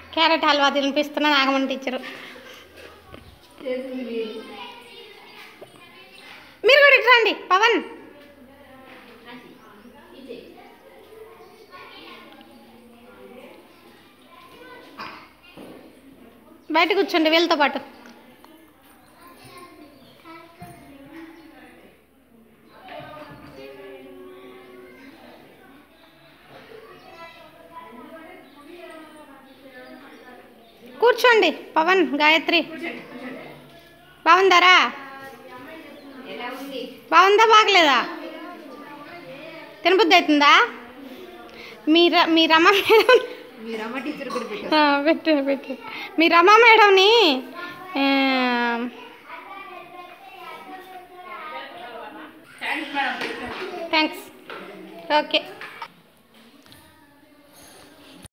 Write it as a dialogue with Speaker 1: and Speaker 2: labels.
Speaker 1: carrot halwa తినిపిస్తున్నా Nagamani teacher మీరు కూడా ఇటు రండి పవన్ బయట కూర్చోండి వీళ్ళతో పాటు కూర్చోండి పవన్ గాయత్రి బాగుందారా బాగుందా బాగలేదా తినబుద్ధి అవుతుందా మీ ర మీ రమ మేడం
Speaker 2: మీ రమ్మ టీచర్ కూడా పెట్టారు
Speaker 1: ఆ, పెట్టు పెట్టు మీ రమా మేడంని ఆ, థ్యాంక్స్ ఓకే